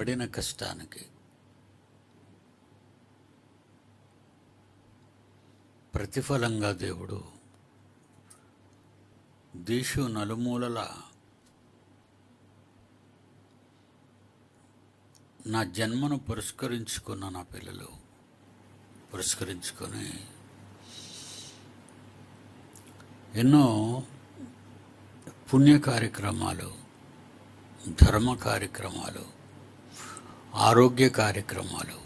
పడిన కష్టానికి ప్రతిఫలంగా దేవుడు దేశం నలుమూలల నా జన్మను పురస్కరించుకున్న నా పిల్లలు పురస్కరించుకొని ఎన్నో పుణ్య కార్యక్రమాలు ధర్మ కార్యక్రమాలు ఆరోగ్య కార్యక్రమాలు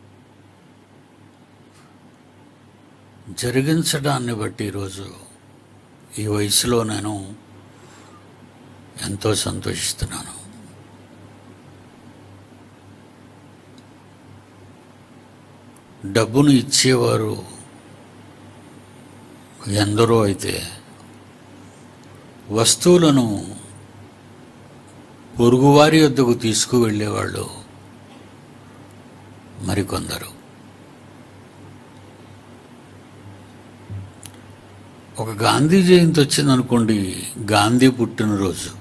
జరిగించడాన్ని బట్టి ఈరోజు ఈ వయసులో నేను ఎంతో సంతోషిస్తున్నాను డబ్బును ఇచ్చేవారు ఎందరో అయితే వస్తువులను పొరుగువారి వద్దకు తీసుకువెళ్ళేవాళ్ళు మరికొందరు ఒక గాంధీ జయంతి వచ్చిందనుకోండి గాంధీ పుట్టినరోజు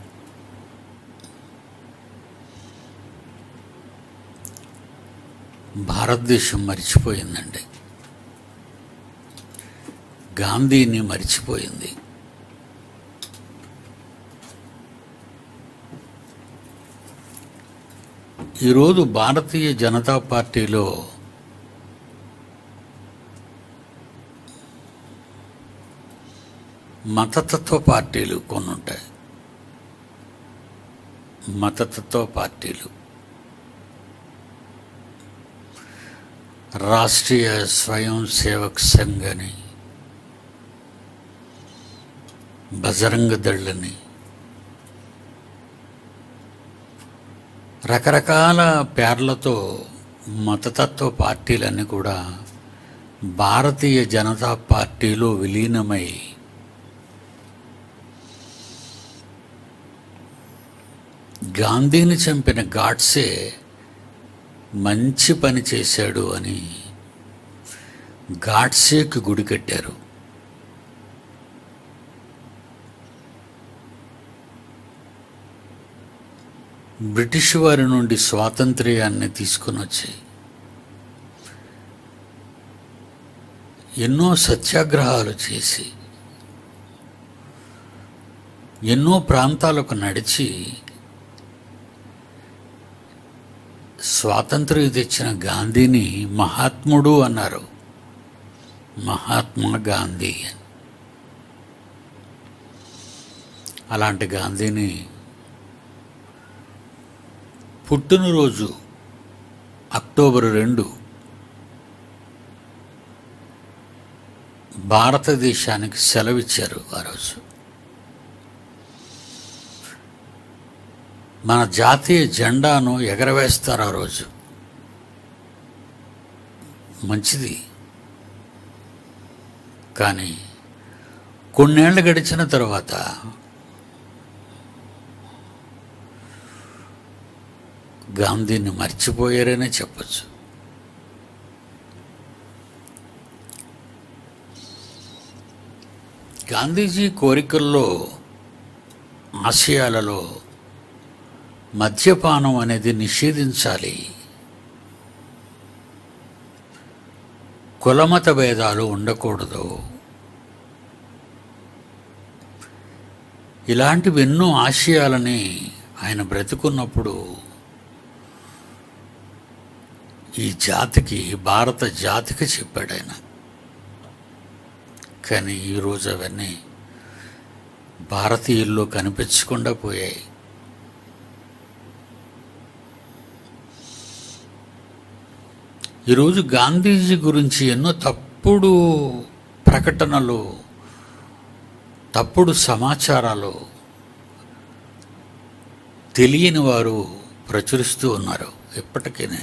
భారతదేశం మర్చిపోయిందండి గాంధీని మర్చిపోయింది ఈరోజు భారతీయ జనతా పార్టీలో మతతత్వ పార్టీలు కొన్ని ఉంటాయి మతతత్వ పార్టీలు రాష్ట్రీయ స్వయం సేవక్ సంఘ్ అని బజరంగ దళ్ళని రకరకాల పేర్లతో మతతత్వ పార్టీలన్నీ కూడా భారతీయ జనతా పార్టీలో విలీనమై గాంధీని చంపిన గాడ్సే మంచి పని చేశాడు అని గాడ్సేకి గుడి కట్టారు బ్రిటిష్ వారి నుండి స్వాతంత్ర్యాన్ని తీసుకుని వచ్చి ఎన్నో సత్యాగ్రహాలు చేసి ఎన్నో ప్రాంతాలకు నడిచి స్వాతంత్ర్యం తెచ్చిన గాంధీని మహాత్ముడు అన్నారు మహాత్మా గాంధీ అని అలాంటి గాంధీని పుట్టినరోజు అక్టోబర్ రెండు భారతదేశానికి సెలవిచ్చారు ఆ రోజు మన జాతీయ జెండాను ఎగరవేస్తారు ఆ రోజు మంచిది కానీ కొన్నేళ్ళు గడిచిన తర్వాత గాంధీని మర్చిపోయారనే చెప్పచ్చు గాంధీజీ కోరికల్లో ఆశయాలలో మద్యపానం అనేది నిషేధించాలి కులమత భేదాలు ఉండకూడదు ఇలాంటివి ఎన్నో ఆశయాలని ఆయన బ్రతుకున్నప్పుడు ఈ జాతికి భారత జాతికి చెప్పాడు ఆయన కానీ ఈరోజు అవన్నీ భారతీయుల్లో కనిపించకుండా పోయాయి ఈరోజు గాంధీజీ గురించి ఎన్నో తప్పుడు ప్రకటనలు తప్పుడు సమాచారాలు తెలియని వారు ప్రచురిస్తూ ఉన్నారు ఇప్పటికీనే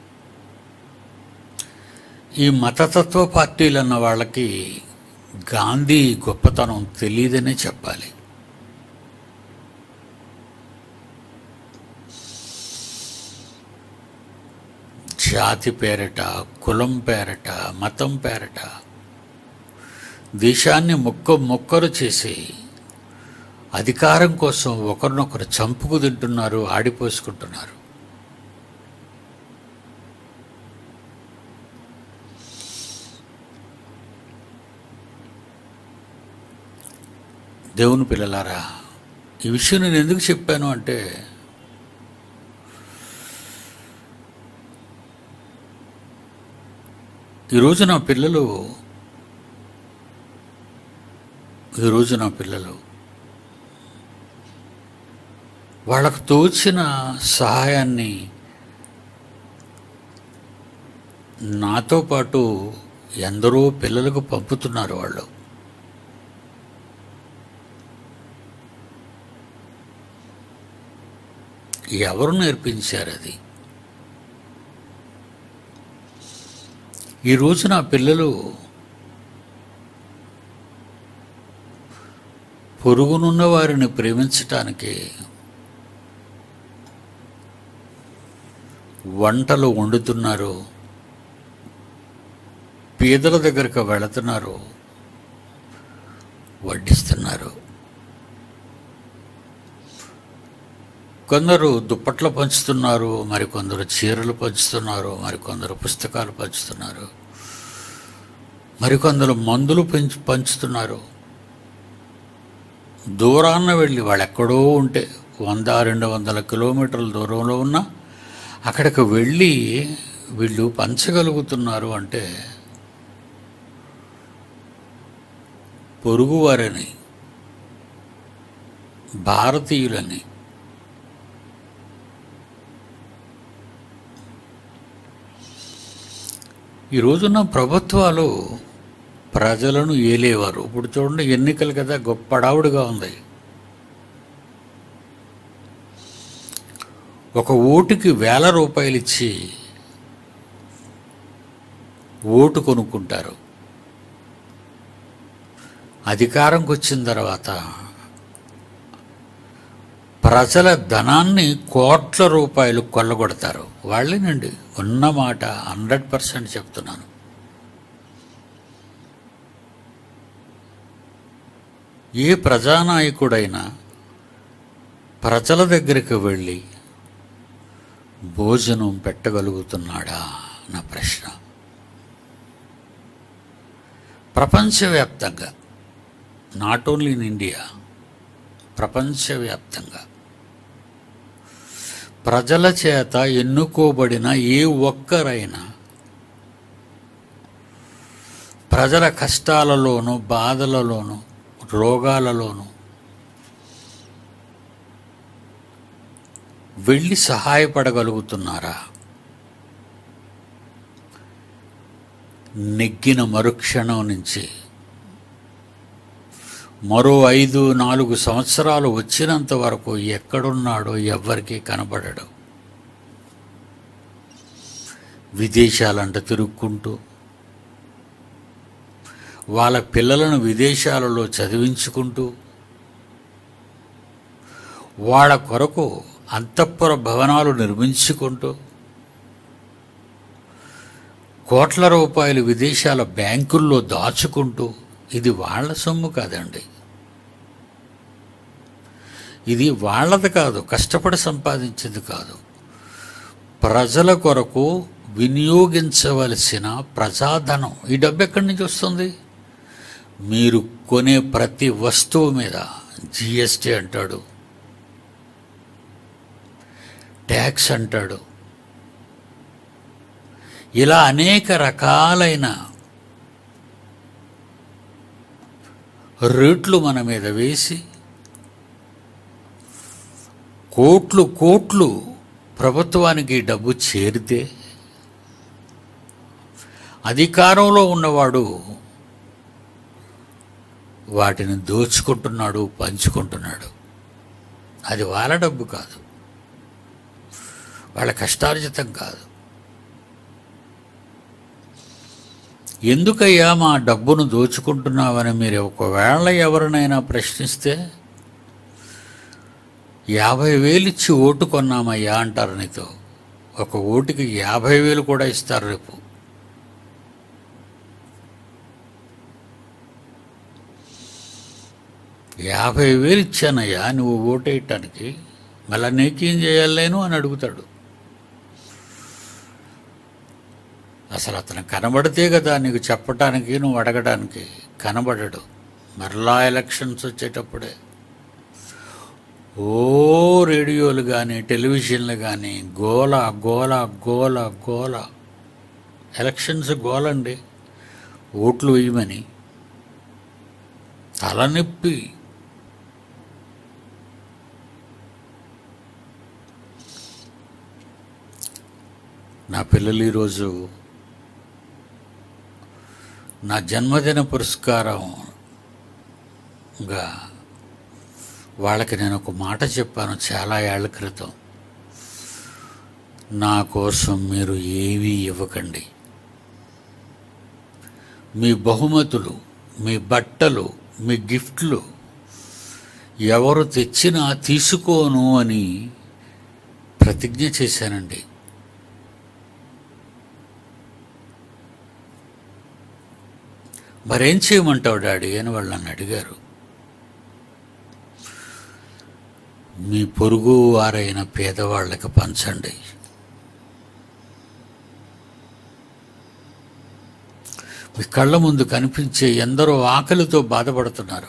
ఈ మతతత్వ పార్టీలు అన్న వాళ్ళకి గాంధీ గొప్పతనం తెలియదనే చెప్పాలి జాతి పేరట కులం పేరట మతం పేరట దేశాన్ని మొక్క మొక్కరు చేసి అధికారం కోసం ఒకరినొకరు చంపుకు తింటున్నారు ఆడిపోసుకుంటున్నారు దేవుని పిల్లలారా ఈ విషయం నేను ఎందుకు చెప్పాను అంటే ఈరోజు నా పిల్లలు ఈరోజు నా పిల్లలు వాళ్ళకు తోచిన సహాయాన్ని నాతో పాటు ఎందరో పిల్లలకు పంపుతున్నారు వాళ్ళు ఎవరు నేర్పించారు అది ఈరోజు నా పిల్లలు పొరుగునున్న వారిని ప్రేమించటానికి వంటలు వండుతున్నారు పేదల దగ్గరకు వెళుతున్నారు వడ్డిస్తున్నారు కొందరు దుప్పట్లు పంచుతున్నారు మరికొందరు చీరలు పంచుతున్నారు మరికొందరు పుస్తకాలు పంచుతున్నారు మరికొందరు మందులు పెంచు పంచుతున్నారు దూరాన్న వెళ్ళి వాళ్ళు ఎక్కడో ఉంటే వంద రెండు వందల కిలోమీటర్ల దూరంలో ఉన్న అక్కడికి వెళ్ళి వీళ్ళు పంచగలుగుతున్నారు అంటే పొరుగువారని భారతీయులని ఈ రోజున ప్రభుత్వాలు ప్రజలను ఏలేవారు ఇప్పుడు చూడండి ఎన్నికలు కదా గొప్ప అడావుడిగా ఉంది ఒక ఓటుకి వేల రూపాయలు ఇచ్చి ఓటు కొనుక్కుంటారు అధికారంకి వచ్చిన తర్వాత ప్రజల ధనాన్ని కోట్ల రూపాయలు కొల్లగొడతారు వాళ్ళేనండి ఉన్న మాట హండ్రెడ్ పర్సెంట్ చెప్తున్నాను ఏ ప్రజానాయకుడైనా ప్రజల దగ్గరికి వెళ్ళి భోజనం పెట్టగలుగుతున్నాడా నా ప్రశ్న ప్రపంచవ్యాప్తంగా నాట్ ఓన్లీ ఇన్ ఇండియా ప్రపంచవ్యాప్తంగా ప్రజల చేత ఎన్నుకోబడిన ఏ ఒక్కరైనా ప్రజల కష్టాలలోనూ బాధలలోనూ రోగాలలోనూ వెళ్ళి సహాయపడగలుగుతున్నారా నెగ్గిన మరుక్షణం నుంచి మరో ఐదు నాలుగు సంవత్సరాలు వచ్చినంత వరకు ఎక్కడున్నాడో ఎవ్వరికీ కనబడడు విదేశాలంట తిరుక్కుంటూ వాళ్ళ పిల్లలను విదేశాలలో చదివించుకుంటూ వాళ్ళ కొరకు అంతఃపుర భవనాలు నిర్మించుకుంటూ కోట్ల రూపాయలు విదేశాల బ్యాంకుల్లో దాచుకుంటూ ఇది వాళ్ళ సొమ్ము కాదండి ఇది వాళ్ళది కాదు కష్టపడి సంపాదించింది కాదు ప్రజల కొరకు వినియోగించవలసిన ప్రజాధనం ఈ డబ్బు ఎక్కడి నుంచి వస్తుంది మీరు కొనే ప్రతి వస్తువు మీద జిఎస్టీ అంటాడు ట్యాక్స్ అంటాడు ఇలా అనేక రకాలైన రేట్లు మన మీద వేసి కోట్లు కోట్లు ప్రభుత్వానికి డబ్బు చేరితే అధికారంలో ఉన్నవాడు వాటిని దోచుకుంటున్నాడు పంచుకుంటున్నాడు అది వాళ్ళ డబ్బు కాదు వాళ్ళ కష్టార్జితం కాదు ఎందుకయ్యా మా డబ్బును దోచుకుంటున్నావని మీరు ఒకవేళ ఎవరినైనా ప్రశ్నిస్తే యాభై వేలు ఇచ్చి ఓటు కొన్నామయ్యా అంటారు నీతో ఒక ఓటుకి యాభై వేలు కూడా ఇస్తారు రేపు యాభై వేలు ఇచ్చానయ్యా నువ్వు ఓటేయటానికి మళ్ళా నీకేం చేయాలి నేను అని అడుగుతాడు అసలు అతను కనబడితే కదా నీకు చెప్పటానికి నువ్వు అడగడానికి కనబడడు మరలా ఎలక్షన్స్ వచ్చేటప్పుడే ఓ రేడియోలు కానీ టెలివిజన్లు కానీ గోల గోల గోల గోల ఎలక్షన్స్ గోలండి ఓట్లు వేయమని తలనొప్పి నా పిల్లలు ఈరోజు నా జన్మదిన పురస్కారంగా వాళ్ళకి నేను ఒక మాట చెప్పాను చాలా ఏళ్ల క్రితం నా కోసం మీరు ఏవీ ఇవ్వకండి మీ బహుమతులు మీ బట్టలు మీ గిఫ్ట్లు ఎవరు తెచ్చినా తీసుకోను అని ప్రతిజ్ఞ చేశానండి మరేం చేయమంటావు డాడీ అని వాళ్ళు నన్ను అడిగారు మీ పొరుగు వారైన పేదవాళ్ళకి పంచండి మీ కళ్ళ ముందు కనిపించే ఎందరో ఆకలితో బాధపడుతున్నారు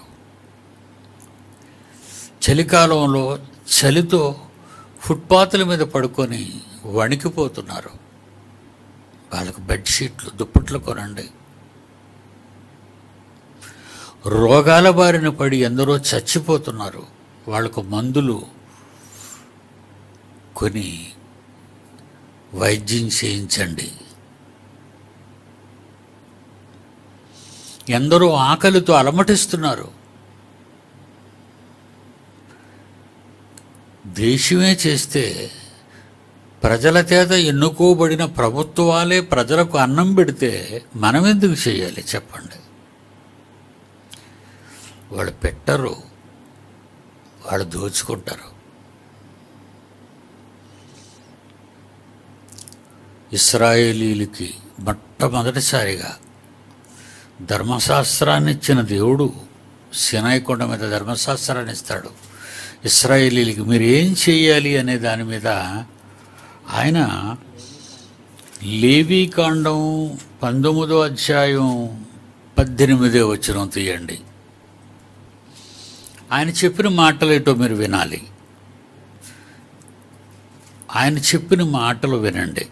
చలికాలంలో చలితో ఫుట్పాత్ల మీద పడుకొని వణికిపోతున్నారు వాళ్ళకు బెడ్షీట్లు దుప్పట్లు కొనండి రోగాల బారిన పడి ఎందరో చచ్చిపోతున్నారు వాళ్ళకు మందులు కొని వైద్యం చేయించండి ఎందరో ఆకలితో అలమటిస్తున్నారు దేశమే చేస్తే ప్రజల చేత ఎన్నుకోబడిన ప్రభుత్వాలే ప్రజలకు అన్నం పెడితే మనం ఎందుకు చేయాలి చెప్పండి వాళ్ళు పెట్టరు వాళ్ళు దోచుకుంటారు ఇస్రాయేలీలకి మొట్టమొదటిసారిగా ధర్మశాస్త్రాన్ని ఇచ్చిన దేవుడు సినాయి కొండ మీద ధర్మశాస్త్రాన్ని ఇస్తాడు ఇస్రాయేలీలకి మీరు ఏం చేయాలి అనే దాని మీద ఆయన లేవీకాండం పంతొమ్మిదో అధ్యాయం పద్దెనిమిదో వచనం తీయండి ఆయన చెప్పిన మాటలేటో మీరు వినాలి ఆయన చెప్పిన మాటలు వినండి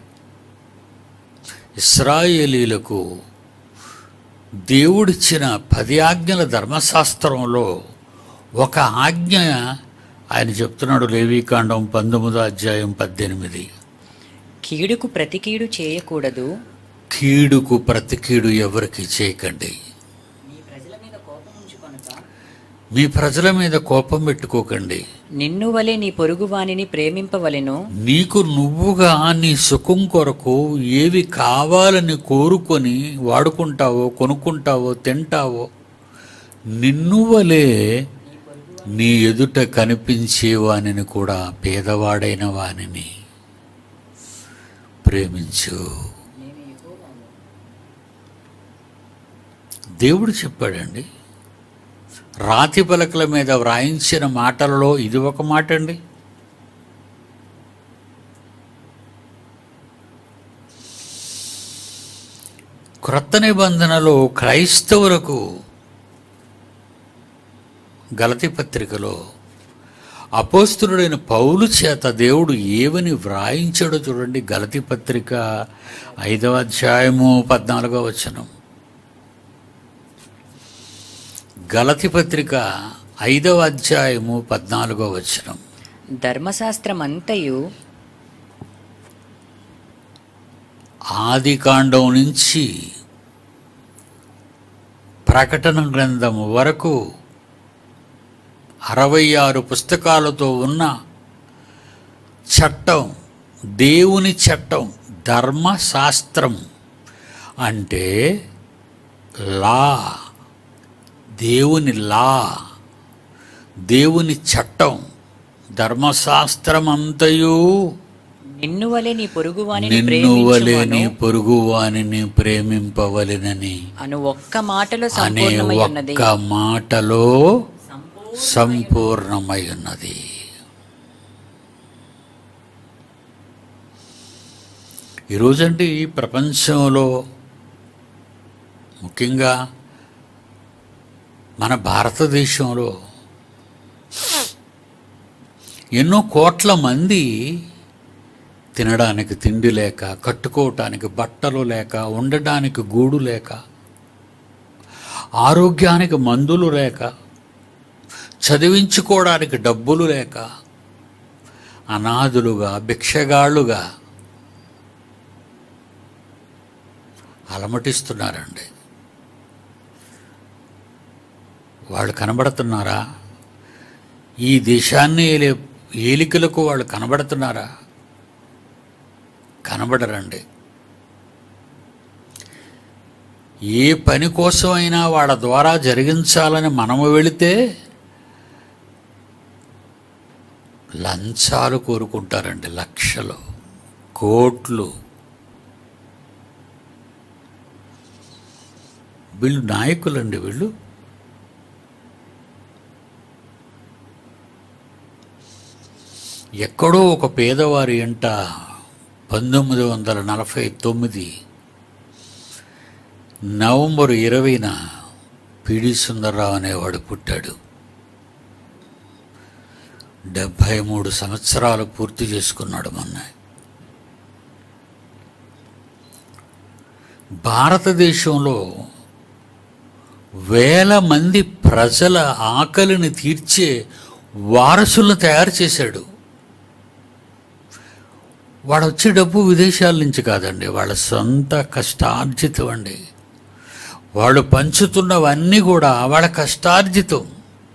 ఇస్రాయేలీలకు దేవుడిచ్చిన పది ఆజ్ఞల ధర్మశాస్త్రంలో ఒక ఆజ్ఞ ఆయన చెప్తున్నాడు లేవీకాండం పంతొమ్మిదో అధ్యాయం పద్దెనిమిది కీడుకు ప్రతి కీడు చేయకూడదు కీడుకు ప్రతి కీడు ఎవరికి చేయకండి నీ ప్రజల మీద కోపం ఉంచుకొనక మీ ప్రజల మీద కోపం పెట్టుకోకండి నిన్ను వలె నీ పొరుగు వానిని ప్రేమింపవలెను నీకు నువ్వుగా నీ సుఖం కొరకు ఏవి కావాలని కోరుకొని వాడుకుంటావో కొనుక్కుంటావో తింటావో నిన్ను వలే నీ ఎదుట కనిపించే వానిని కూడా పేదవాడైన వానిని ప్రేమించు దేవుడు చెప్పాడండి రాతి పలకల మీద వ్రాయించిన మాటలలో ఇది ఒక మాట అండి క్రొత్త నిబంధనలో క్రైస్తవులకు గలతి పత్రికలో అపోస్తుడైన పౌలు చేత దేవుడు ఏవని వ్రాయించాడో చూడండి గలతి పత్రిక ఐదవ అధ్యాయము పద్నాలుగో వచనం గలతి పత్రిక ఐదవ అధ్యాయము పద్నాలుగో వచనం ధర్మశాస్త్రమంతయు ఆది కాండం నుంచి ప్రకటన గ్రంథం వరకు అరవై ఆరు పుస్తకాలతో ఉన్న చట్టం దేవుని చట్టం ధర్మశాస్త్రం అంటే లా దేవుని లా దేవుని చట్టం ధర్మశాస్త్రం అంతయు నిన్ను వలె నీ పొరుగు వానిని నిన్ను వలె నీ ప్రేమించుమను పొరుగు వానిని ప్రేమింపవలెనని అను ఒక్క మాటలో అనే సంపూర్ణమై ఉన్నది ఒక్క మాటలో సంపూర్ణమై ఉన్నది ఈరోజంటే ఈ ప్రపంచంలో ముఖ్యంగా మన భారతదేశంలో ఎన్నో కోట్ల మంది తినడానికి తిండి లేక కట్టుకోవటానికి బట్టలు లేక ఉండడానికి గూడు లేక ఆరోగ్యానికి మందులు లేక చదివించుకోవడానికి డబ్బులు లేక అనాథులుగా భిక్షగాళ్ళుగా అలమటిస్తున్నారండి వాళ్ళు కనబడుతున్నారా ఈ దేశాన్ని ఏలే ఏలికలకు వాళ్ళు కనబడుతున్నారా కనబడరండి ఏ పని కోసమైనా వాళ్ళ ద్వారా జరిగించాలని మనము వెళితే లంచాలు కోరుకుంటారండి లక్షలు కోట్లు వీళ్ళు నాయకులండి వీళ్ళు ఎక్కడో ఒక పేదవారి ఎంట పంతొమ్మిది వందల నలభై తొమ్మిది నవంబర్ ఇరవైన పిడి సుందర్రావు అనేవాడు పుట్టాడు డెబ్భై మూడు సంవత్సరాలు పూర్తి చేసుకున్నాడు మొన్న భారతదేశంలో వేల మంది ప్రజల ఆకలిని తీర్చే వారసులను తయారు చేశాడు వాడు వచ్చే డబ్బు విదేశాల నుంచి కాదండి వాళ్ళ సొంత కష్టార్జితం అండి వాళ్ళు పంచుతున్నవన్నీ కూడా వాళ్ళ కష్టార్జితం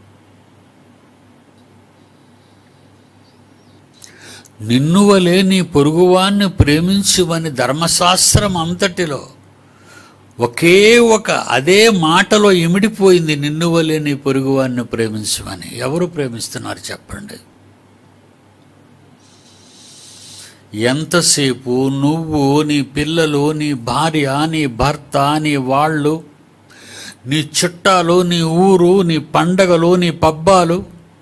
నిన్ను వలే నీ పొరుగువాన్ని ప్రేమించుమని ధర్మశాస్త్రం అంతటిలో ఒకే ఒక అదే మాటలో ఇమిడిపోయింది నిన్ను వలే నీ పొరుగువాన్ని ప్రేమించమని ఎవరు ప్రేమిస్తున్నారు చెప్పండి ఎంతసేపు నువ్వు నీ పిల్లలు నీ భార్య నీ భర్త నీ వాళ్ళు నీ చుట్టాలు నీ ఊరు నీ పండగలు నీ పబ్బాలు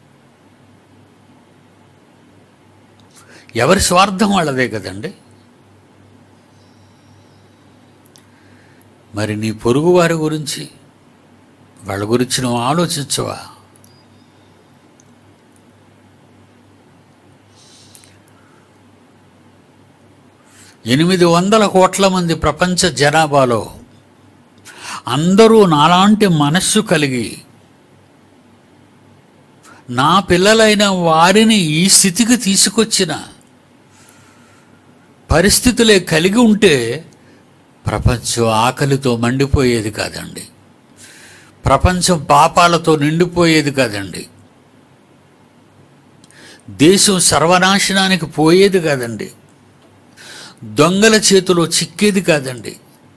ఎవరి స్వార్థం వాళ్ళదే కదండి మరి నీ పొరుగు వారి గురించి వాళ్ళ గురించి నువ్వు ఆలోచించవా ఎనిమిది వందల కోట్ల మంది ప్రపంచ జనాభాలో అందరూ నాలాంటి మనస్సు కలిగి నా పిల్లలైన వారిని ఈ స్థితికి తీసుకొచ్చిన పరిస్థితులే కలిగి ఉంటే ప్రపంచం ఆకలితో మండిపోయేది కాదండి ప్రపంచం పాపాలతో నిండిపోయేది కాదండి దేశం సర్వనాశనానికి పోయేది కాదండి దొంగల చేతిలో చిక్కేది కాదండి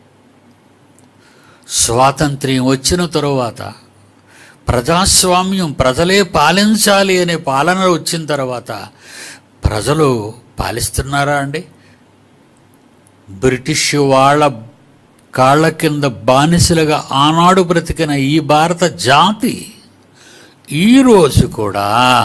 స్వాతంత్ర్యం వచ్చిన తరువాత ప్రజాస్వామ్యం ప్రజలే పాలించాలి అనే పాలన వచ్చిన తర్వాత ప్రజలు పాలిస్తున్నారా అండి బ్రిటిష్ వాళ్ళ కాళ్ళ కింద బానిసలుగా ఆనాడు బ్రతికిన ఈ భారత జాతి ఈరోజు కూడా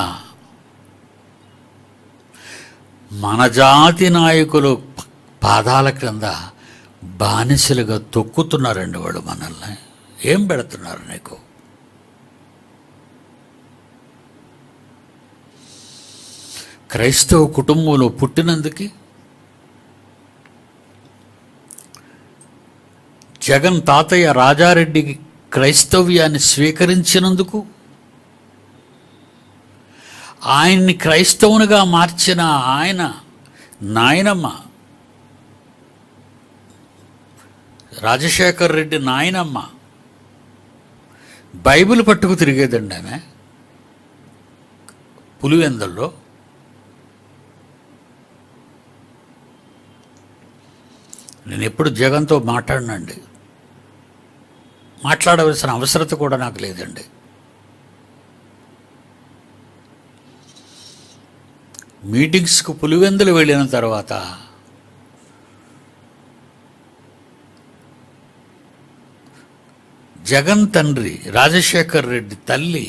మన జాతి నాయకులు పాదాల క్రింద బానిసలుగా తొక్కుతున్నారండి వాళ్ళు మనల్ని ఏం పెడుతున్నారు నీకు క్రైస్తవ కుటుంబంలో పుట్టినందుకు జగన్ తాతయ్య రాజారెడ్డి క్రైస్తవ్యాన్ని స్వీకరించినందుకు ఆయన్ని క్రైస్తవునిగా మార్చిన ఆయన నాయనమ్మ రాజశేఖర్ రెడ్డి నాయనమ్మ బైబిల్ పట్టుకు తిరిగేదండి ఆమె పులివెందల్లో నేను ఎప్పుడు జగన్తో మాట్లాడినండి మాట్లాడవలసిన అవసరత కూడా నాకు లేదండి మీటింగ్స్కు పులివెందులు వెళ్ళిన తర్వాత జగన్ తండ్రి రాజశేఖర్ రెడ్డి తల్లి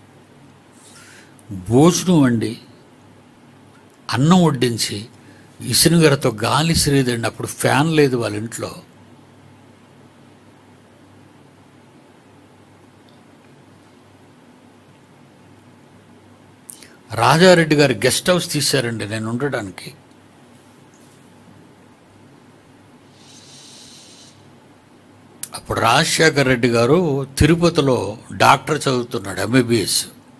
భోజనం వండి అన్నం వడ్డించి ఇసునుగరతో గాలి సిరేదండి అప్పుడు ఫ్యాన్ లేదు వాళ్ళ ఇంట్లో రాజారెడ్డి గారి గెస్ట్ హౌస్ తీశారండి నేను ఉండడానికి అప్పుడు రాజశేఖర్ రెడ్డి గారు తిరుపతిలో డాక్టర్ చదువుతున్నాడు ఎంబీబీఎస్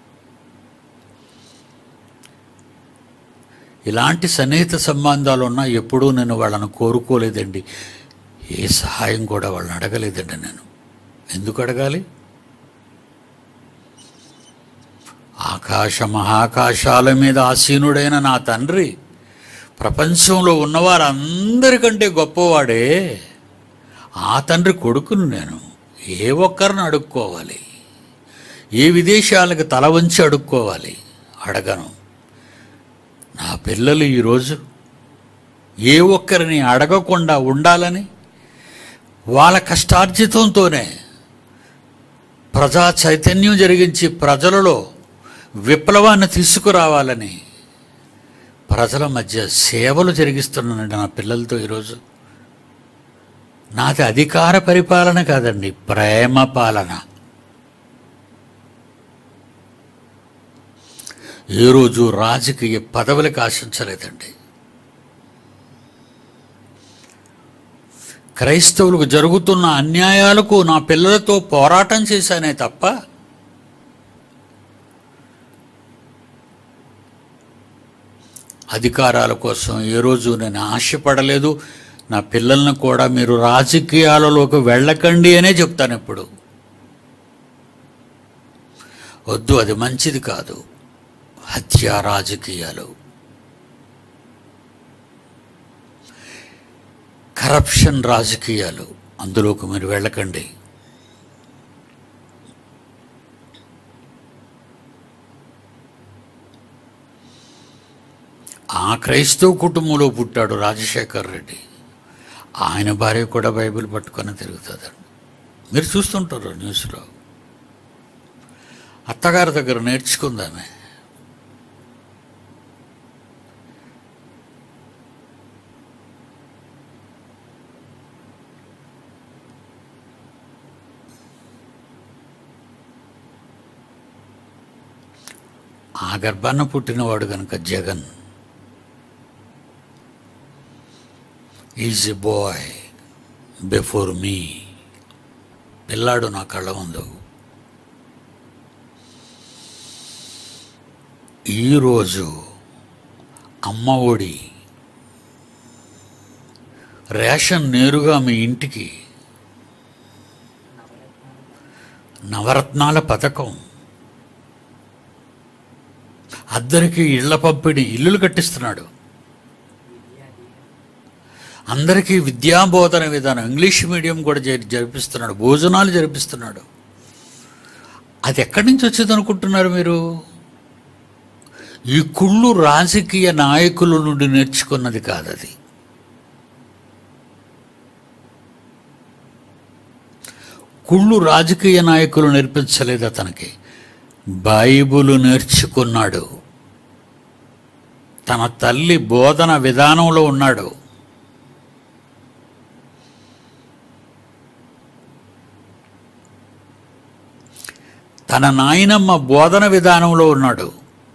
ఇలాంటి సన్నిహిత సంబంధాలు ఉన్నా ఎప్పుడూ నేను వాళ్ళని కోరుకోలేదండి ఏ సహాయం కూడా వాళ్ళని అడగలేదండి నేను ఎందుకు అడగాలి ఆకాశ మహాకాశాల మీద ఆసీనుడైన నా తండ్రి ప్రపంచంలో ఉన్నవారందరికంటే గొప్పవాడే ఆ తండ్రి కొడుకును నేను ఏ ఒక్కరిని అడుక్కోవాలి ఏ విదేశాలకు తల వంచి అడుక్కోవాలి అడగను నా పిల్లలు ఈరోజు ఏ ఒక్కరిని అడగకుండా ఉండాలని వాళ్ళ కష్టార్జితంతోనే ప్రజా చైతన్యం జరిగించి ప్రజలలో విప్లవాన్ని తీసుకురావాలని ప్రజల మధ్య సేవలు జరిగిస్తున్నానండి నా పిల్లలతో ఈరోజు నాది అధికార పరిపాలన కాదండి ప్రేమ పాలన ఏ రోజు రాజకీయ పదవులకు ఆశించలేదండి క్రైస్తవులకు జరుగుతున్న అన్యాయాలకు నా పిల్లలతో పోరాటం చేశానే తప్ప అధికారాల కోసం ఏ రోజు నేను ఆశపడలేదు నా పిల్లల్ని కూడా మీరు రాజకీయాలలోకి వెళ్ళకండి అనే చెప్తాను ఇప్పుడు వద్దు అది మంచిది కాదు హత్య రాజకీయాలు కరప్షన్ రాజకీయాలు అందులోకి మీరు వెళ్ళకండి ఆ క్రైస్తవ కుటుంబంలో పుట్టాడు రాజశేఖర్ రెడ్డి ఆయన భార్య కూడా బైబిల్ పట్టుకొని తిరుగుతుందండి మీరు చూస్తుంటారు న్యూస్లో అత్తగారి దగ్గర నేర్చుకుందామే ఆ గర్భాన పుట్టినవాడు కనుక Jagan is a boy before me పిల్లాడు నా కళ్ళ ముందు ఈరోజు అమ్మ ఒడి రేషన్ నేరుగా మీ ఇంటికి నవరత్నాల పథకం అందరికీ ఇళ్ల పంపిణీ ఇల్లులు కట్టిస్తున్నాడు అందరికీ విద్యాబోధన విధానం ఇంగ్లీష్ మీడియం కూడా జరి- జరిపిస్తున్నాడు భోజనాలు జరిపిస్తున్నాడు అది ఎక్కడి నుంచి వచ్చింది అనుకుంటున్నారు మీరు ఈ కుళ్ళు రాజకీయ నాయకుల నుండి నేర్చుకున్నది కాదు అది కుళ్ళు రాజకీయ నాయకులు నేర్పించలేదు అతనికి బైబుల్ నేర్చుకున్నాడు తన తల్లి బోధన విధానంలో ఉన్నాడు తన నాయనమ్మ బోధన విధానంలో ఉన్నాడు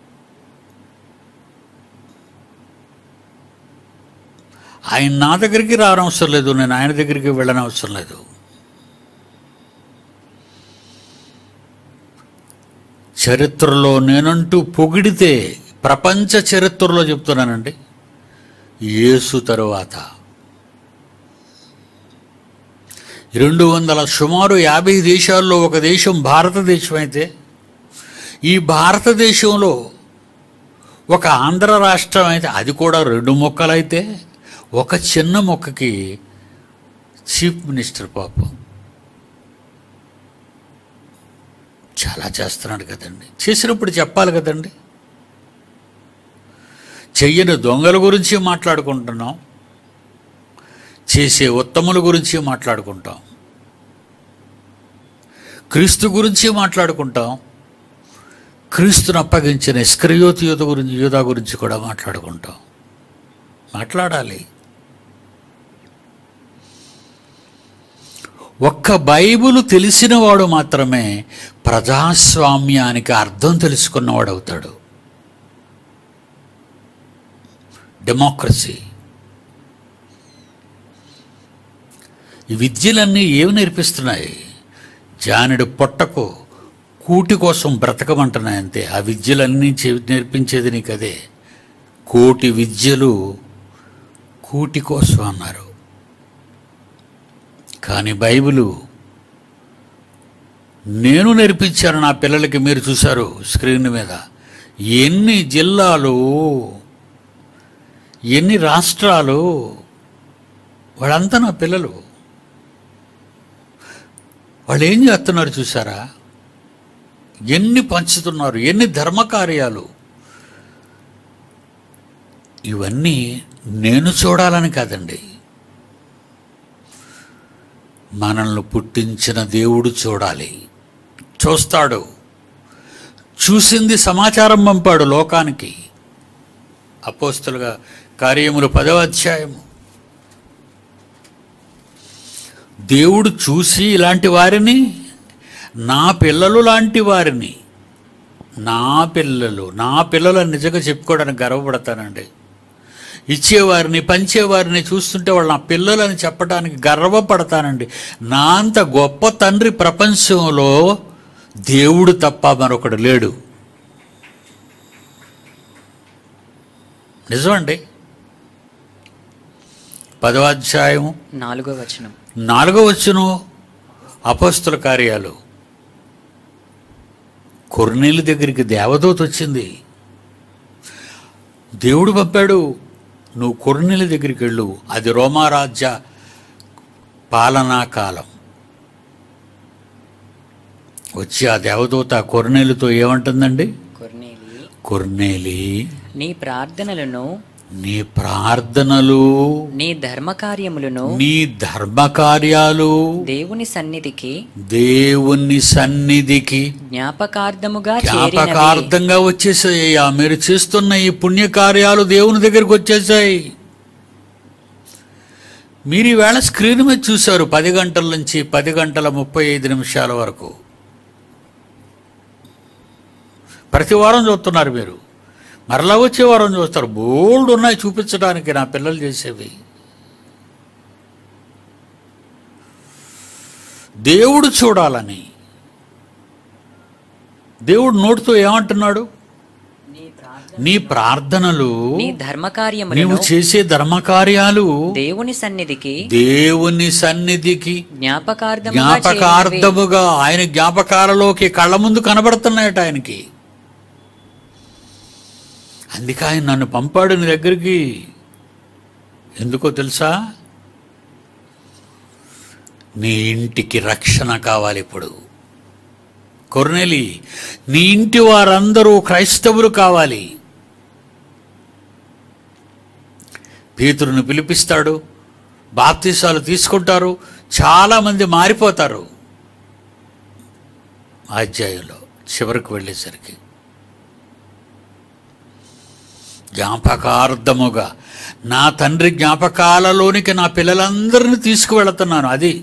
ఆయన నా దగ్గరికి రావనవసరం లేదు నేను ఆయన దగ్గరికి వెళ్ళనవసరం లేదు చరిత్రలో నేనంటూ పొగిడితే ప్రపంచ చరిత్రలో చెప్తున్నానండి యేసు తరువాత రెండు వందల సుమారు యాభై దేశాల్లో ఒక దేశం భారతదేశం అయితే ఈ భారతదేశంలో ఒక ఆంధ్ర రాష్ట్రం అయితే అది కూడా రెండు మొక్కలైతే ఒక చిన్న మొక్కకి చీఫ్ మినిస్టర్ పాపం చాలా చేస్తున్నాడు కదండి చేసినప్పుడు చెప్పాలి కదండి చెయ్యని దొంగల గురించి మాట్లాడుకుంటున్నాం చేసే ఉత్తముల గురించి మాట్లాడుకుంటాం క్రీస్తు గురించి మాట్లాడుకుంటాం క్రీస్తును అప్పగించిన ఇస్క్రియోతి యూత గురించి యూదా గురించి కూడా మాట్లాడుకుంటాం మాట్లాడాలి ఒక్క బైబిల్ తెలిసినవాడు మాత్రమే ప్రజాస్వామ్యానికి అర్థం తెలుసుకున్నవాడు అవుతాడు డెమోక్రసీ ఈ విద్యలన్నీ ఏమి నేర్పిస్తున్నాయి జానుడి పొట్టకు కూటి కోసం బ్రతకమంటున్నాయి అంతే ఆ విద్యలన్నీ చె- నేర్పించేది నీకు అదే కోటి విద్యలు కూటి కోసం అన్నారు కానీ బైబిలు నేను నేర్పించాను నా పిల్లలకి మీరు చూశారు స్క్రీన్ మీద ఎన్ని జిల్లాలు ఎన్ని రాష్ట్రాలు వాళ్ళంతా నా పిల్లలు వాళ్ళు ఏం చేస్తున్నారు చూసారా ఎన్ని పంచుతున్నారు ఎన్ని ధర్మకార్యాలు ఇవన్నీ నేను చూడాలని కాదండి మనల్ని పుట్టించిన దేవుడు చూడాలి చూస్తాడు చూసింది సమాచారం పంపాడు లోకానికి అపోస్తులుగా కార్యములు పదవ అధ్యాయము దేవుడు చూసి ఇలాంటి వారిని నా పిల్లలు లాంటి వారిని నా పిల్లలు నా పిల్లలు నిజంగా చెప్పుకోవడానికి గర్వపడతానండి ఇచ్చేవారిని పంచేవారిని చూస్తుంటే వాళ్ళు నా పిల్లలని చెప్పడానికి గర్వపడతానండి నా అంత గొప్ప తండ్రి ప్రపంచంలో దేవుడు తప్ప మరొకడు లేడు నిజమండి పదవ అధ్యాయము నాలుగో వచనం నాలుగో వచ్చును అపస్తుల కార్యాలు కొర్నేలు దగ్గరికి దేవదూత వచ్చింది దేవుడు పంపాడు నువ్వు కొర్నేలు దగ్గరికి వెళ్ళు అది రోమారాజ్య పాలనా కాలం వచ్చి ఆ దేవదూత ఆ కొర్నేలుతో ఏమంటుందండి కొర్నేలి కొర్నేలి నీ ప్రార్థనలను నీ ప్రార్థనలు నీ ధర్మకార్యములను నీ ధర్మకార్యాలు దేవుని సన్నిధికి దేవుని సన్నిధికి జ్ఞాపకార్థముగా చేరినవి జ్ఞాపకార్థంగా వచ్చేసాయ్యా మీరు చేస్తున్న ఈ పుణ్యకార్యాలు దేవుని దగ్గరికి వచ్చేసాయి మీరు ఈవేళ స్క్రీన్ మీద చూశారు పది గంటల నుంచి పది గంటల ముప్పై ఐదు నిమిషాల వరకు ప్రతి వారం చూస్తున్నారు మీరు మరలా వచ్చే వారం చూస్తారు బోల్డ్ ఉన్నాయి చూపించడానికి నా పిల్లలు చేసేవి దేవుడు చూడాలని దేవుడు నోటితో ఏమంటున్నాడు నీ ప్రార్థన నీ ప్రార్థనలు నీ నీవు ధర్మకార్యములను చేసే ధర్మకార్యాలు దేవుని సన్నిధికి దేవుని సన్నిధికి జ్ఞాపకార్థముగా చేరినవి. జ్ఞాపకార్థముగా ఆయన జ్ఞాపకాలలోకి కళ్ళ ముందు కనబడుతున్నాయట ఆయనకి అందుకే ఆయన నన్ను పంపాడు నీ దగ్గరికి ఎందుకో తెలుసా నీ ఇంటికి రక్షణ కావాలి ఇప్పుడు కొర్నేలి నీ ఇంటి వారందరూ క్రైస్తవులు కావాలి పేతురుని పిలిపిస్తాడు బాప్తీసాలు తీసుకుంటారు చాలామంది మారిపోతారు అధ్యాయంలో చివరికి వెళ్ళేసరికి జ్ఞాపకార్థముగా నా తండ్రి జ్ఞాపకాలలోనికి నా పిల్లలందరినీ తీసుకువెళుతున్నాను అది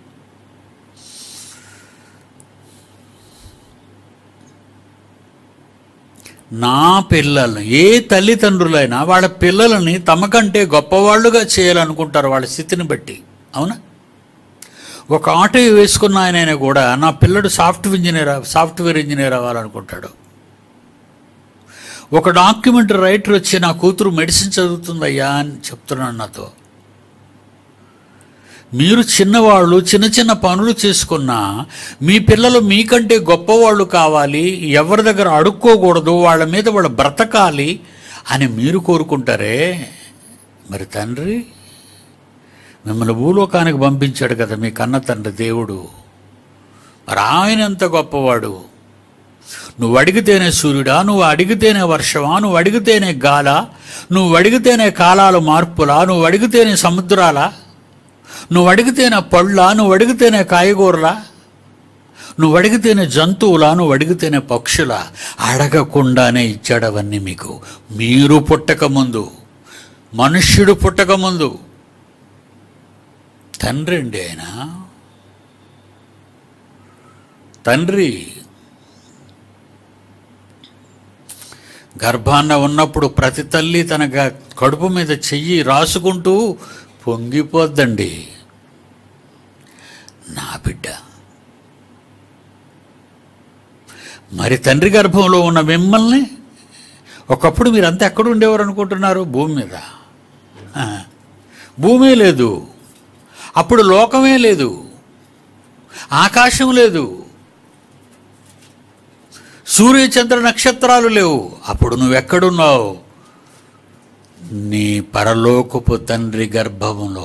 నా పిల్లల్ని ఏ తల్లిదండ్రులైనా వాళ్ళ పిల్లలని తమకంటే గొప్పవాళ్ళుగా చేయాలనుకుంటారు వాళ్ళ స్థితిని బట్టి అవునా ఒక ఆటో వేసుకున్న ఆయన కూడా నా పిల్లడు సాఫ్ట్వేర్ ఇంజనీర్ సాఫ్ట్వేర్ ఇంజనీర్ అవ్వాలనుకుంటాడు ఒక డాక్యుమెంటరీ రైటర్ వచ్చి నా కూతురు మెడిసిన్ చదువుతుందయ్యా అని చెప్తున్నాడు నాతో మీరు చిన్నవాళ్ళు చిన్న చిన్న పనులు చేసుకున్నా మీ పిల్లలు మీకంటే గొప్పవాళ్ళు కావాలి ఎవరి దగ్గర అడుక్కోకూడదు వాళ్ళ మీద వాళ్ళు బ్రతకాలి అని మీరు కోరుకుంటారే మరి తండ్రి మిమ్మల్ని భూలోకానికి పంపించాడు కదా మీ కన్న తండ్రి దేవుడు మరి ఆయన ఎంత గొప్పవాడు నువ్వు అడిగితేనే సూర్యుడా నువ్వు అడిగితేనే వర్షమా నువ్వు అడిగితేనే గాల నువ్వు అడిగితేనే కాలాలు మార్పులా నువ్వు అడిగితేనే సముద్రాలా నువ్వు అడిగితేనే పళ్ళ నువ్వు అడిగితేనే కాయగూరలా నువ్వు అడిగితేనే జంతువులా నువ్వు అడిగితేనే పక్షులా అడగకుండానే ఇచ్చాడు అవన్నీ మీకు మీరు పుట్టక ముందు మనుష్యుడు పుట్టక ముందు తండ్రి అండి ఆయన తండ్రి గర్భాన్న ఉన్నప్పుడు ప్రతి తల్లి తన గ- కడుపు మీద చెయ్యి రాసుకుంటూ పొంగిపోద్దండి నా బిడ్డ మరి తండ్రి గర్భంలో ఉన్న మిమ్మల్ని ఒకప్పుడు మీరంతా ఎక్కడ ఉండేవారు అనుకుంటున్నారు భూమి మీద ఆ, భూమే లేదు అప్పుడు లోకమే లేదు ఆకాశం లేదు సూర్య చంద్ర నక్షత్రాలు లేవు అప్పుడు నువ్వెక్కడున్నావు నీ పరలోకపు తండ్రి గర్భములో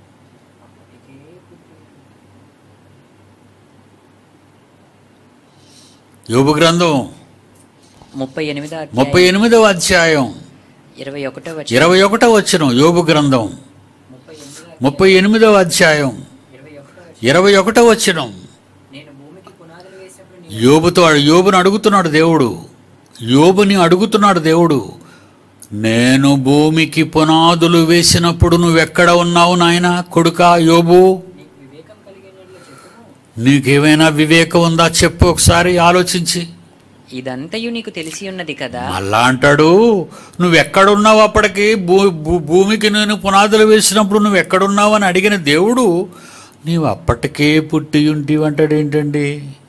యోగు గ్రంథం ముప్పై ఎనిమిదో ముప్పై ఎనిమిదవ అధ్యాయం ఇరవై ఒకటో వచ్చి ఇరవై ఒకటో వచ్చిన యోగు గ్రంథం ముప్పై ఎనిమిదో ముప్పై ఎనిమిదవ అధ్యాయం ఇరవై ఒకటో వచ్చి ఇరవై ఒకటో వచ్చినం నేను భూమికి పునాదులు వేసినప్పుడు నీ యోబుతో యోబుని అడుగుతున్నాడు దేవుడు యోబుని అడుగుతున్నాడు దేవుడు నేను భూమికి పునాదులు వేసినప్పుడు నువ్వెక్కడ ఉన్నావు నాయన కొడుకా యోబు నీకు వివేకం కలిగినట్లు చెప్పుము నీకేమైనా వివేకం ఉందా చెప్పు ఒకసారి ఆలోచించి ఇదంతయు నీకు తెలిసి ఉన్నది కదా మళ్ళా అంటాడు నువ్వెక్కడున్నావు అప్పటికి భూ భూ- భూమికి నేను పునాదులు వేసినప్పుడు నువ్వు ఎక్కడున్నావు అని అడిగిన దేవుడు నీవు అప్పటికే పుట్టి ఉంటివి అంటాడు ఏంటండి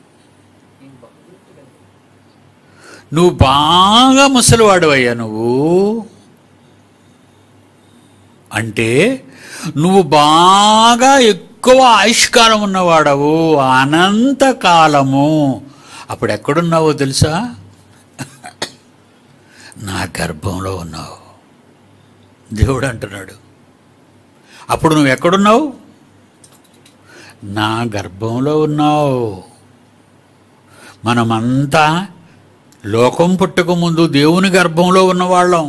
నువ్వు బాగా ముసలివాడు అయ్యా నువ్వు అంటే నువ్వు బాగా ఎక్కువ ఆయుష్కాలం ఉన్నవాడవు అనంతకాలము అప్పుడు ఎక్కడున్నావో తెలుసా నా గర్భంలో ఉన్నావు దేవుడు అంటున్నాడు అప్పుడు నువ్వు ఎక్కడున్నావు నా గర్భంలో ఉన్నావు మనమంతా లోకం పుట్టక ముందు దేవుని గర్భంలో ఉన్నవాళ్ళం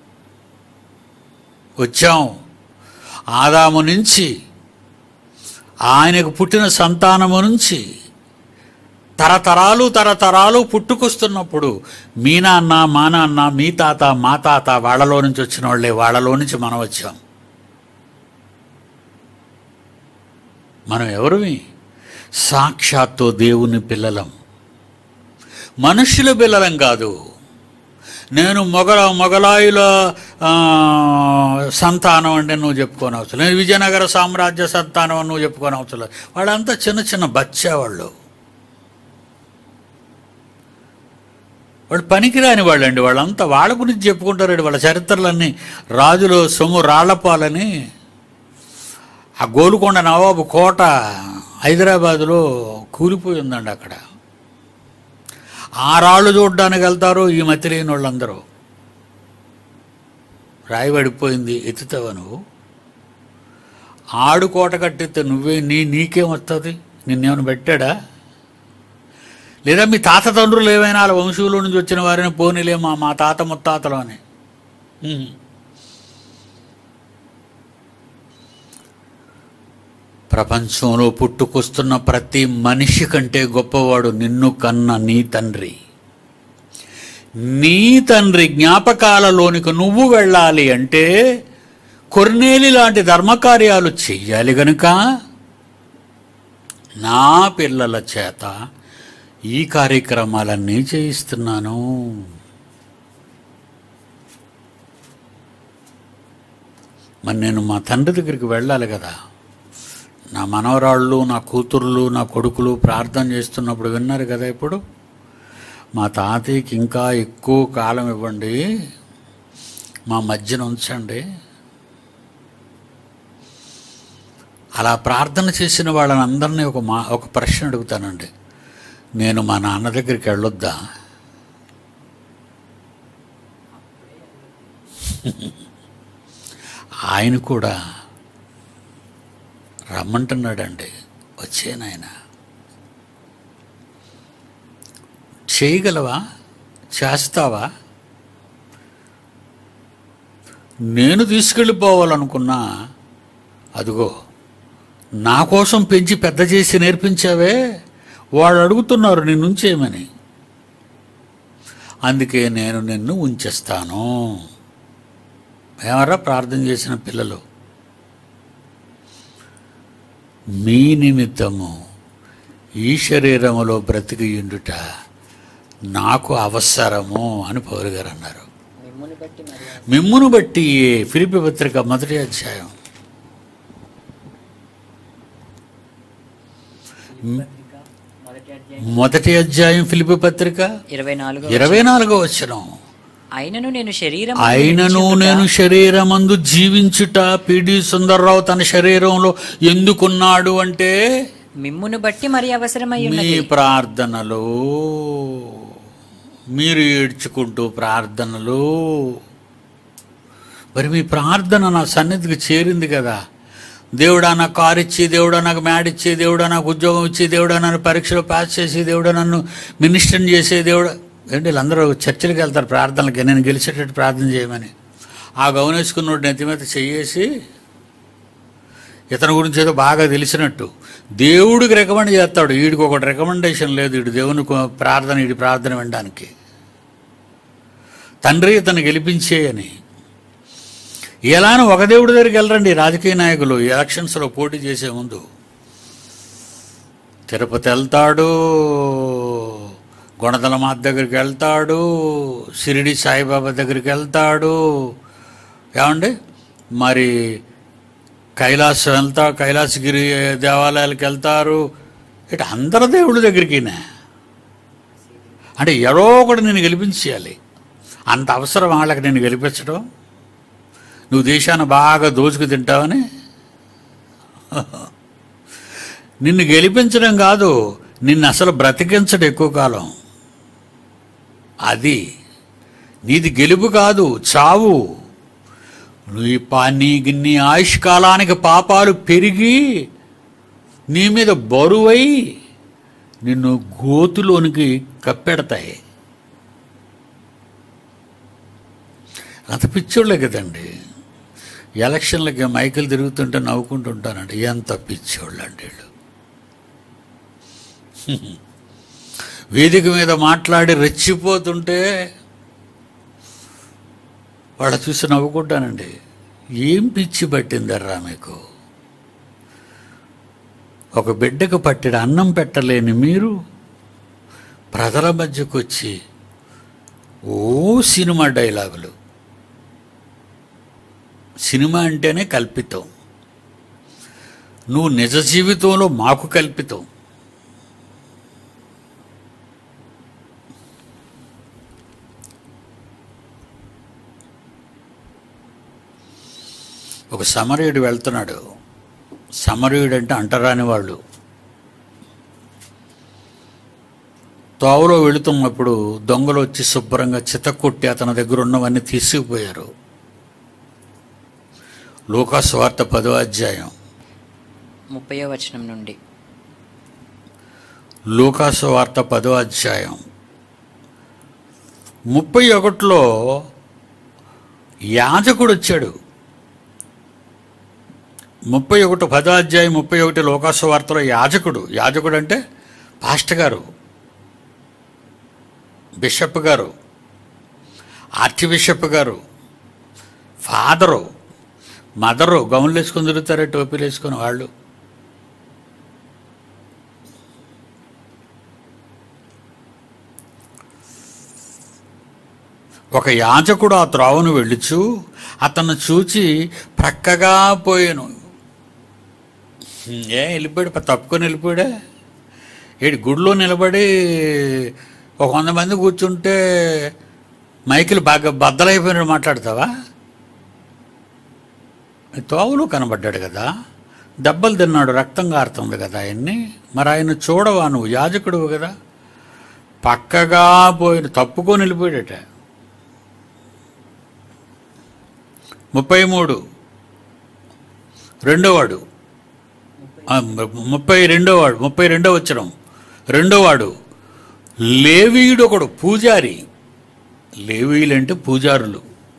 వచ్చాం ఆదాము నుంచి ఆయనకు పుట్టిన సంతానము నుంచి తరతరాలు తరతరాలు పుట్టుకొస్తున్నప్పుడు మీ నాన్న మా నాన్న మీ తాత మా తాత వాళ్ళలో నుంచి వచ్చిన వాళ్ళే వాళ్ళలో నుంచి మనం వచ్చాం మనం ఎవరివి సాక్షాత్తు దేవుని పిల్లలం మనుషుల పిల్లలం కాదు నేను మొగల మొగలాయుల ఆ, సంతానం అంటే నువ్వు చెప్పుకోని అవసరం నేను విజయనగర సామ్రాజ్య సంతానం అని నువ్వు చెప్పుకోని అవసరం లేదు. వాళ్ళంతా చిన్న చిన్న బచ్చా వాళ్ళు వాళ్ళు పనికిరాని వాళ్ళండి వాళ్ళంతా వాళ్ళ గురించి చెప్పుకుంటారండి వాళ్ళ చరిత్రలన్నీ రాజులు సొమ్ము రాళ్లపాలని ఆ గోలుకొండ నవాబు కోట హైదరాబాదులో కూలిపోయి ఉందండి అక్కడ ఆ రాళ్ళు చూడడానికి వెళ్తారు ఈ మతి లేని వాళ్ళందరూ రాయి పడిపోయింది ఎత్తుతావా నువ్వు ఆడు కోట కట్టితే నువ్వే నీ నీకేం వస్తుంది నిన్నేమైనా పెట్టాడా లేదా మీ తాత తండ్రులు ఏమైనా వాళ్ళ వంశంలో నుంచి వచ్చిన వారిని పోనీలే మా మా తాత ముత్తాతలు అని ఉహు. ప్రపంచంలో పుట్టుకొస్తున్న ప్రతి మనిషి కంటే గొప్పవాడు నిన్ను కన్న నీ తండ్రి నీ తండ్రి జ్ఞాపకాలలోనికి నువ్వు వెళ్ళాలి అంటే కొర్నేలి లాంటి ధర్మకార్యాలు చెయ్యాలి గనుక నా పిల్లల చేత ఈ కార్యక్రమాలన్నీ చేయిస్తున్నాను మరి నేను మా తండ్రి దగ్గరికి వెళ్ళాలి కదా నా మనవరాళ్ళు నా కూతుర్లు నా కొడుకులు ప్రార్థన చేస్తున్నప్పుడు విన్నారు కదా ఇప్పుడు మా తాతయ్యకి ఇంకా ఎక్కువ కాలం ఇవ్వండి మా మధ్యన ఉంచండి అలా ప్రార్థన చేసిన వాళ్ళని అందరినీ ఒక మా ఒక ప్రశ్న అడుగుతానండి నేను మా నాన్న దగ్గరికి వెళ్ళొద్దా ఆయన కూడా రమ్మంటున్నాడండి వచ్చే నాయన చేయగలవా చేస్తావా నేను తీసుకెళ్ళిపోవాలనుకున్నా అదిగో నా కోసం పెంచి పెద్ద చేసి నేర్పించావే వాళ్ళు అడుగుతున్నారు నిన్ను ఉంచేయమని అందుకే నేను నిన్ను ఉంచేస్తాను ఏమరా ప్రార్థన చేసిన పిల్లలు మీ నిమిత్తము ఈ శరీరములో బ్రతికియుండుట నాకు అవసరము అని పౌరు గారు అన్నారు మీ మిమ్ముని బట్టి మరి మిమ్మును బట్టి ఫిలిపి పత్రిక మొదటి అధ్యాయం పత్రిక మొదటి అధ్యాయం మొదటి అధ్యాయం ఫిలిపి పత్రిక ఇరవై నాలుగు ఇరవై నాలుగో వచనం అయినను నేను శరీరం అయినను నేను శరీరమందు జీవించుట పిడి సుందర్రావు తన శరీరంలో ఎందుకున్నాడు అంటే మిమ్మును బట్టి మరి అవసరమై మీ ఉన్నది ప్రార్థనలు మీరు ఏడ్చుకుంటూ ప్రార్థనలు మరి మీ ప్రార్థన నా సన్నిధికి చేరింది కదా దేవుడా నాకు కారు ఇచ్చి దేవుడా నాకు మ్యాడ్ ఇచ్చి దేవుడా నాకు ఉద్యోగం ఇచ్చి దేవుడా నన్ను పరీక్షలో పాస్ చేసి దేవుడా నన్ను మినిస్టర్ని చేసే దేవుడా ఏంటి వీళ్ళందరూ చర్చిలకు వెళ్తారు ప్రార్థనలకి నేను గెలిచేటట్టు ప్రార్థన చేయమని ఆ గౌన్ వేసుకున్నోడు నెత్తి మీద చెయ్యేసి ఇతని గురించి ఏదో బాగా తెలిసినట్టు దేవుడికి రికమెండ్ చేస్తాడు వీడికి ఒకటి రికమెండేషన్ లేదు వీడు దేవుని కొ- ప్రార్థన వీడి ప్రార్థన వినడానికి తండ్రి ఇతను గెలిపించేయని ఎలానో ఒక దేవుడి దగ్గరికి వెళ్ళరండి రాజకీయ నాయకులు ఎలక్షన్స్లో పోటీ చేసే ముందు తిరుపతి వెళ్తాడు గుణదల మాత దగ్గరికి వెళ్తాడు షిరిడి సాయిబాబా దగ్గరికి వెళ్తాడు ఏమండి మరి కైలాసం వెళ్తా కైలాసగిరి దేవాలయాలకు వెళ్తారు ఇటు అందరు దేవుడి దగ్గరికినే అంటే ఎవరో ఒకటి నేను గెలిపించేయాలి అంత అవసరం వాళ్ళకి నేను గెలిపించడం నువ్వు దేశాన్ని బాగా దోచుకు తింటావని నిన్ను గెలిపించడం కాదు నిన్ను అసలు బ్రతికించడం ఎక్కువ కాలం అది నీది గెలుపు కాదు చావు నువ్వు ఈ పా నీ నీ ఆయుష్కాలానికి పాపాలు పెరిగి నీ మీద బరువై నిన్ను గోతులోనికి కప్పెడతాయి అంత పిచ్చోళ్ళే కదండి ఎలక్షన్లకి మైకులు తిరుగుతుంటే నవ్వుకుంటుంటానండి ఎంత పిచ్చోళ్ళు అంటే వీళ్ళు వేదిక మీద మాట్లాడి రెచ్చిపోతుంటే వాళ్ళ చూసి నవ్వుకుంటానండి ఏం పిచ్చి పట్టిందర్రా మీకు ఒక బిడ్డకు పట్టిన అన్నం పెట్టలేని మీరు ప్రజల మధ్యకు వచ్చి ఓ సినిమా డైలాగులు సినిమా అంటేనే కల్పితం నువ్వు నిజ జీవితంలో మాకు కల్పితం ఒక సమరయుడు వెళ్తున్నాడు సమరయుడు అంటే అంటరాని వాళ్ళు తోవలో వెళుతున్నప్పుడు దొంగలు వచ్చి శుభ్రంగా చితకొట్టి అతని దగ్గర ఉన్నవన్నీ తీసుకుపోయారు లూకాసు వార్త పదో అధ్యాయం ముప్పయో వచనం నుండి లూకాసు వార్త పదో అధ్యాయం ముప్పై ఒకటిలో యాజకుడు వచ్చాడు ముప్పై ఒకటి పదో అధ్యాయం ముప్పై ఒకటి లోకాసు వార్తలో యాజకుడు యాజకుడు అంటే పాస్టర్ గారు బిషప్ గారు ఆర్చి బిషప్ గారు ఫాదరు మదరు గౌన్లు వేసుకొని తిరుగుతారే టోపీలు వేసుకొని వాళ్ళు ఒక యాజకుడు ఆ త్రోవను వెళ్ళుచు అతను చూచి ప్రక్కగా పోయాను ఏ వెళ్ళిపోయాడు ప- తప్పుకొని వెళ్ళిపోయాడే ఏడు గుడిలో నిలబడి ఒక వంద మంది కూర్చుంటే మైకులు బాగా బద్దలైపోయినట్టు మాట్లాడతావా తోవలో కనబడ్డాడు కదా దెబ్బలు తిన్నాడు రక్తం కారుతుంది కదా ఆయన్ని మరి ఆయన చూడవా నువ్వు యాజకుడు కదా పక్కగా పోయిన తప్పుకొని వెళ్ళిపోయాడట ముప్పై మూడు రెండోవాడు ఆ, ముప్పై రెండోవాడు ముప్పై రెండో వచ్చరం రెండోవాడు లేవీయుడు ఒకడు పూజారి లేవీయులు అంటే పూజారులు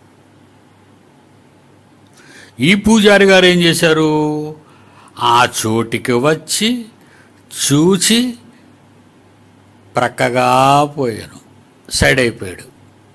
ఈ పూజారి గారు ఏం చేశారు ఆ చోటికి వచ్చి చూచి ప్రక్కగా పోయాను సైడ్ అయిపోయాడు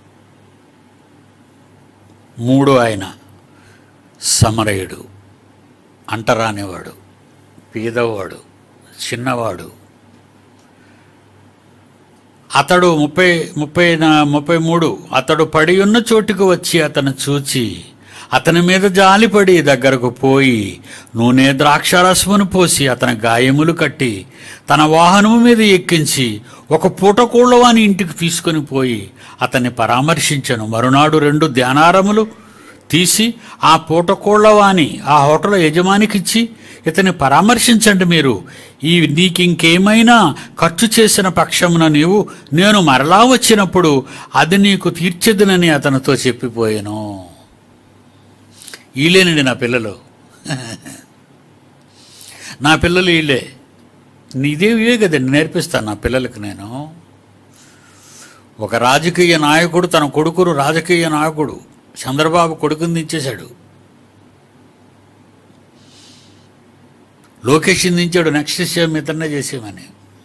మూడో ఆయన సమరయుడు అంటరానివాడు పీదవాడు చిన్నవాడు అతడు ముప్పై ముప్పై నా- ముప్పై మూడు అతడు పడి ఉన్న చోటుకు వచ్చి అతను చూచి అతని మీద జాలిపడి దగ్గరకు పోయి నూనె ద్రాక్షారసమును పోసి అతని గాయములు కట్టి తన వాహనము మీద ఎక్కించి ఒక పూటకోళ్ళవాని ఇంటికి తీసుకొని పోయి అతన్ని పరామర్శించను మరునాడు రెండు ధ్యానారములు తీసి ఆ పూటకోళ్ళవాని ఆ హోటల్ యజమానికిచ్చి ఇతన్ని పరామర్శించండి మీరు ఈ నీకు ఇంకేమైనా ఖర్చు చేసిన పక్షమున నీవు నేను మరలా వచ్చినప్పుడు అది నీకు తీర్చెదనని అతనితో చెప్పిపోయాను వీళ్ళేనండి నా పిల్లలు నా పిల్లలు వీళ్ళే ఇదే ఇవే కదండి నేర్పిస్తాను నా పిల్లలకి నేను ఒక రాజకీయ నాయకుడు తన కొడుకును రాజకీయ నాయకుడు చంద్రబాబు కొడుకుని దించేశాడు లోకేష్ దించాడు నెక్స్ట్ సీఎం ఇతన్నే చేసేమని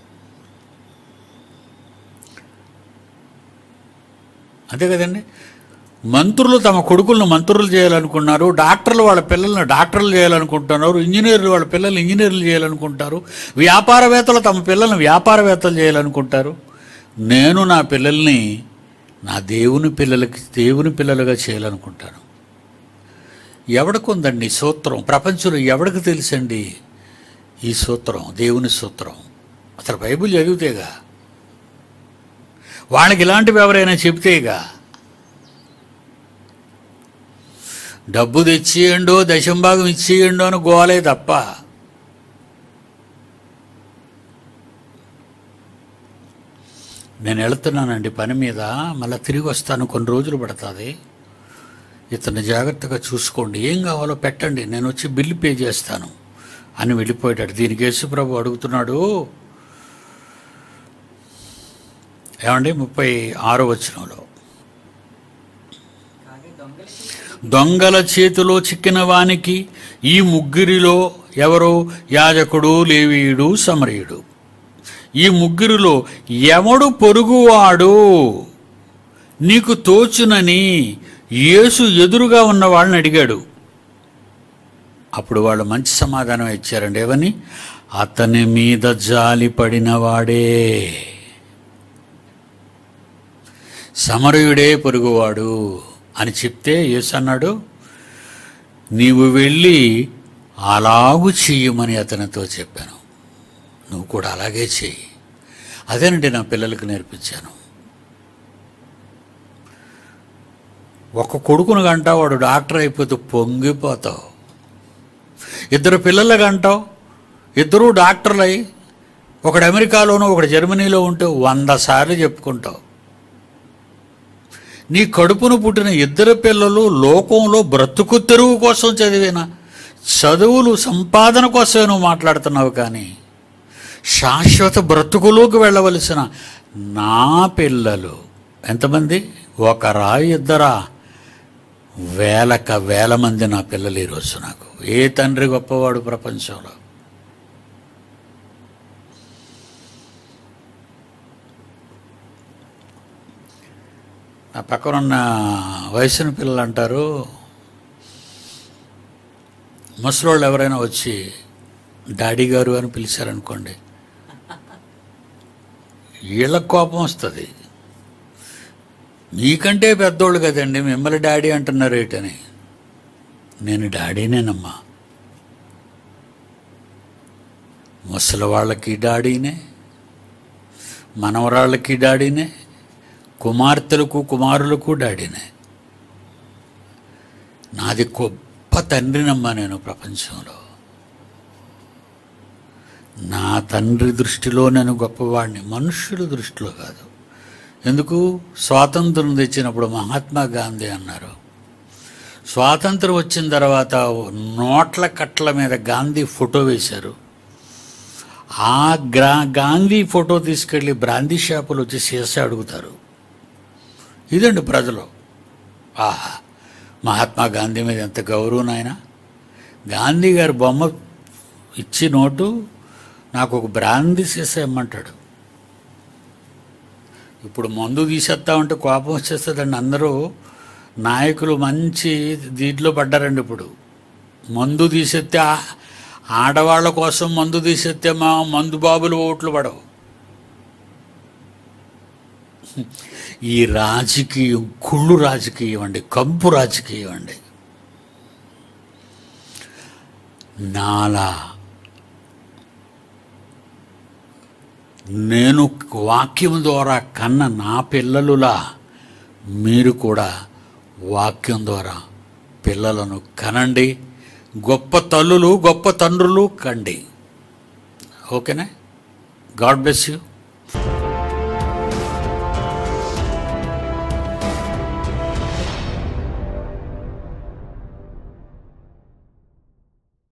అంతే కదండి మంత్రులు తమ కొడుకులను మంత్రులు చేయాలనుకున్నారు డాక్టర్లు వాళ్ళ పిల్లల్ని డాక్టర్లు చేయాలనుకుంటున్నారు ఇంజనీర్లు వాళ్ళ పిల్లల్ని ఇంజనీర్లు చేయాలనుకుంటారు వ్యాపారవేత్తలు తమ పిల్లల్ని వ్యాపారవేత్తలు చేయాలనుకుంటారు నేను నా పిల్లల్ని నా దేవుని పిల్లలకి దేవుని పిల్లలుగా చేయాలనుకుంటాను ఎవడికి ఉందండి ఈ సూత్రం ప్రపంచంలో ఎవడికి తెలుసండి ఈ సూత్రం దేవుని సూత్రం అసలు బైబిల్ చదివితేగా వాళ్ళకి ఇలాంటివి ఎవరైనా చెబితేగా డబ్బు తెచ్చియండో దశంభాగం ఇచ్చేయండో అని గోలే తప్ప నేను వెళుతున్నానండి పని మీద మళ్ళీ తిరిగి వస్తాను కొన్ని రోజులు పడుతుంది ఇతన్ని జాగ్రత్తగా చూసుకోండి ఏం కావాలో పెట్టండి నేను వచ్చి బిల్లు పే చేస్తాను అని వెళ్ళిపోయాడు దీనికి యేసుప్రభు అడుగుతున్నాడు ఏమండి ముప్పై ఆరో వచనంలో దొంగల చేతిలో చిక్కిన వానికి ఈ ముగ్గురిలో ఎవరు యాజకుడు లేవీయుడు సమరయుడు ఈ ముగ్గురిలో ఎవడు పొరుగువాడు నీకు తోచునని యేసు ఎదురుగా ఉన్న వాళ్ళని అడిగాడు అప్పుడు వాళ్ళు మంచి సమాధానం ఇచ్చారండి ఏమని అతని మీద జాలి పడినవాడే సమరయుడే పొరుగువాడు అని చెప్తే యేసు అన్నాడు నీవు వెళ్ళి అలాగు చెయ్యమని అతనితో చెప్పాను నువ్వు కూడా అలాగే చెయ్యి అదేనండి నా పిల్లలకు నేర్పించాను ఒక కొడుకును గంట వాడు డాక్టర్ అయిపోతే పొంగిపోతావు ఇద్దరు పిల్లలు గంటావు ఇద్దరూ డాక్టర్లు అయి ఒకడు అమెరికాలోనూ ఒకడు జర్మనీలో ఉంటే వంద సార్లు చెప్పుకుంటావు నీ కడుపును పుట్టిన ఇద్దరు పిల్లలు లోకంలో బ్రతుకు తెరువు కోసం చదివిన చదువులు సంపాదన కోసమే నువ్వు మాట్లాడుతున్నావు కానీ శాశ్వత బ్రతుకులోకి వెళ్ళవలసిన నా పిల్లలు ఎంతమంది ఒకరా ఇద్దరా వేలక వేల మంది నా పిల్లలు ఈరోజు నాకు ఏ తండ్రి గొప్పవాడు ప్రపంచంలో నా పక్కనున్న వయసున్న పిల్లలు అంటారు ముసలోళ్ళు ఎవరైనా వచ్చి డాడీ గారు అని పిలిచారనుకోండి వీళ్ళకి కోపం వస్తుంది మీకంటే పెద్దోళ్ళు కదండి మిమ్మల్ని డాడీ అంటున్నారు ఏంటని నేను డాడీనేనమ్మా ముసలి వాళ్ళకి డాడీనే మనవరాళ్ళకి డాడీనే కుమార్తెలకు కుమారులకు డాడీనే నాది గొప్ప తండ్రినమ్మా నేను ప్రపంచంలో నా తండ్రి దృష్టిలో నేను గొప్పవాడిని మనుష్యుల దృష్టిలో కాదు ఎందుకు స్వాతంత్రం తెచ్చినప్పుడు మహాత్మా గాంధీ అన్నారు స్వాతంత్రం వచ్చిన తర్వాత నోట్ల కట్ల మీద గాంధీ ఫోటో వేశారు ఆ గ్రా గాంధీ ఫోటో తీసుకెళ్ళి బ్రాందీ షాపులు వచ్చి చేసి అడుగుతారు ఇదండి ప్రజలు ఆహా మహాత్మా గాంధీ మీద ఎంత గౌరవం ఆయన గాంధీ గారి బొమ్మ ఇచ్చి నోటు నాకు ఒక బ్రాందీ సీసా ఇమ్మంటాడు ఇప్పుడు మందు తీసేస్తామంటే కోపం వచ్చేస్తుందండి అందరూ నాయకులు మంచి దీంట్లో పడ్డారండి ఇప్పుడు మందు తీసేస్తే ఆ- ఆడవాళ్ళ కోసం మందు తీసేస్తే మా మందు బాబులు ఓట్లు పడవు ఈ రాజకీయం కుళ్ళు రాజకీయం అండి కంపు రాజకీయం అండి నాలా నేను వాక్యం ద్వారా కన్న నా పిల్లలులా మీరు కూడా వాక్యం ద్వారా పిల్లలను కనండి గొప్ప తల్లులు గొప్ప తండ్రులు కండి ఓకేనా గాడ్ బ్లెస్ యూ